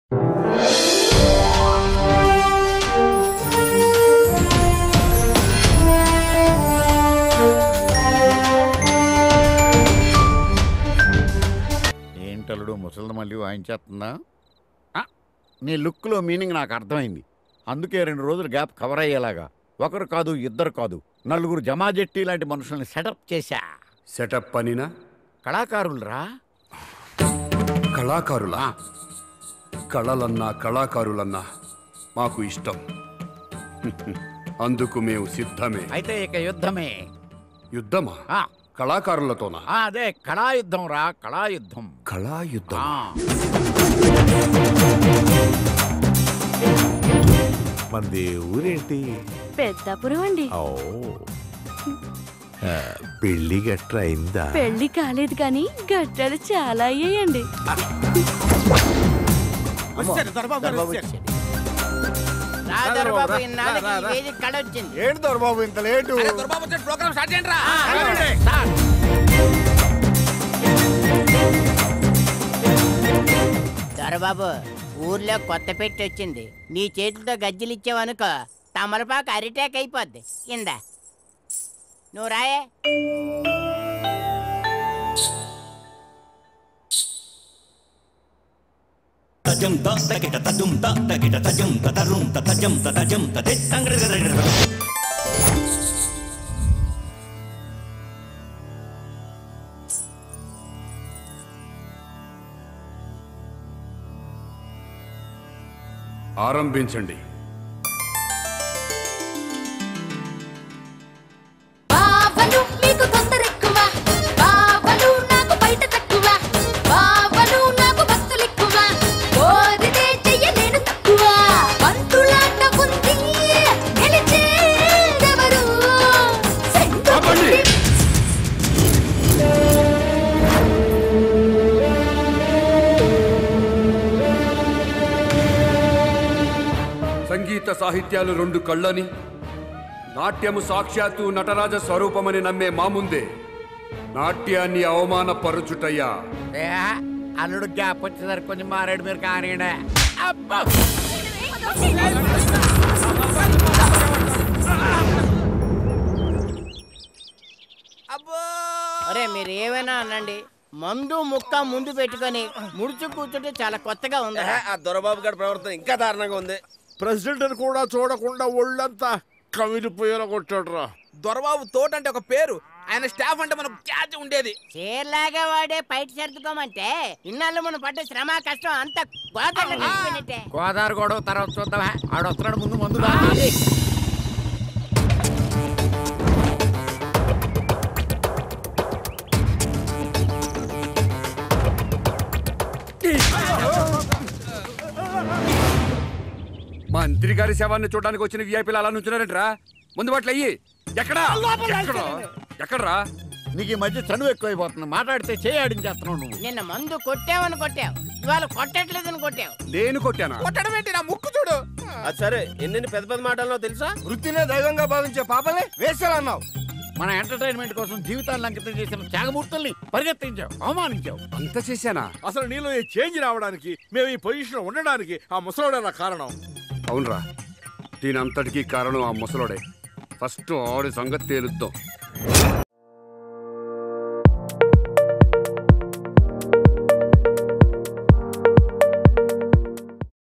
ఏంటలుడు ముసలిది మళ్ళీ వాయించేస్తుందా ఆ, నీ లుక్లో మీనింగ్ నాకు అర్థమైంది అందుకే రెండు రోజులు గ్యాప్ కవర్ అయ్యేలాగా ఒకరు కాదు ఇద్దరు కాదు నలుగురు జమాజెట్టి లాంటి మనుషుల్ని సెటప్ చేశా సెటప్ పనినా కళాకారులరా కళాకారులా ఆ, కళలన్నా కళాకారులన్నా మాకు ఇష్టం అందుకు మేము సిద్ధమే అయితే ఇక యుద్ధమే యుద్ధమా ఆ, కళాకారులతోనా ఆ, అదే కళాయుద్ధం రా కళాయుద్ధం కళాయుద్ధం ఆ, మనది ఊరేంటి పెద్దాపురం అండి ఓ ఆ, పెళ్లి గట్ర అయిందా పెళ్లి కాలేదు కానీ గట్టాలు చాలా అయ్యాయండి రాదరబాబు ఇన్నాళ్ళకి ఈ వేదిక కళ వచ్చింది ఏంటి దొరబాబు ఇంత లేటు సార్, దొరబాబు ఊర్లో కొత్త పెట్టి వచ్చింది నీ చేతితో గజ్జలు ఇచ్చావనుకో తమలపాకు అరిటాక్ అయిపోద్ది ఇందా నువ్వు రాయే తజం త తకిట తజం త తకిట తజం త తరుం త తజం త తజం త తే తంగడ ఆరంభించండి బావలు మీకు తొందరెక్కువ బావలు నాకు బయట తక్కువ బావలు నాకు భక్తులెక్కువ కోరితే చెయ్యలేను తక్కువ పంతులాట ఉంది గెలిచేదెవరు ఆపండి. సంగీత సాహిత్యాలు రెండు కళ్ళని నాట్యము సాక్షాత్తు నటరాజ స్వరూపమని నమ్మే మా ముందే నాట్యాన్ని అవమానపరుచుటయ్యా ఏ, అల్లుడు గ్యాప్ వచ్చేసరికి కొంచెం మారాడు మీరు కానీ అబ్బా అరే మీరు ఏమైనా అనండి మందు ముక్క ముందు పెట్టుకొని ముడుచు కూర్చుంటే చాలా కొత్తగా ఉంది ఆ దొరబాబు గారి ప్రవర్తన ఇంకా దారుణంగా ఉంది ప్రెసిడెంట్ కూడా చూడకుండా ఒళ్ళంతా కవిలిపోయేలా కొట్టాడు రా దొరబాబు తోట అంటే ఒక పేరు ఆయన స్టాఫ్ అంటే మనకు క్యాచ్ ఉండేది చీరలాగా వాడే బయట సర్దుకోమంటే ఇన్నాళ్ళు మనం పడ్డ శ్రమ కష్టం అంత గోదావరి కలిసిపోయినట్టే గోదావరి గొడవ తర్వాత చూద్దామా ఆడు వస్తున్నాడు ముందు మందు తాగి. మంత్రి గారి శవాన్ని చూడడానికి వచ్చిన విఐపీలు అలా నుంచున్నారంట్రా ముందు బాట్లు అయ్యి ఎక్కడా ఎక్కడ ఎక్కడ్రా నీకు ఈ మధ్య చనువు ఎక్కువైపోతుంది మాట్లాడితే చేయి ఆడించేస్తున్నావు నువ్వు నిన్న మందు కొట్టావని కొట్టావు ఇవాళ కొట్టట్లేదని కొట్టావు నేను కొట్టానా కొట్టడం ఏంటి నా ముక్కు చూడు అది సరే ఎన్నెన్ని పెద్ద పెద్ద మాటల్లో తెలుసా వృత్తినే దైవంగా భావించే పాపలే వేసాలన్నావు మన ఎంటర్టైన్మెంట్ కోసం జీవితాలను అంకితం చేసిన త్యాగమూర్తుల్ని పరిగెత్తించావు అవమానించావు అంత చేశానా అసలు నీలో ఈ చేంజ్ రావడానికి మేము ఈ పొజిషన్ ఉండడానికి ఆ ముసలోడేనా కారణం అవునరా దీని అంతటికీ కారణం ఆ ముసలోడే ఫస్ట్ ఆడి సంగతి తేలుద్దాం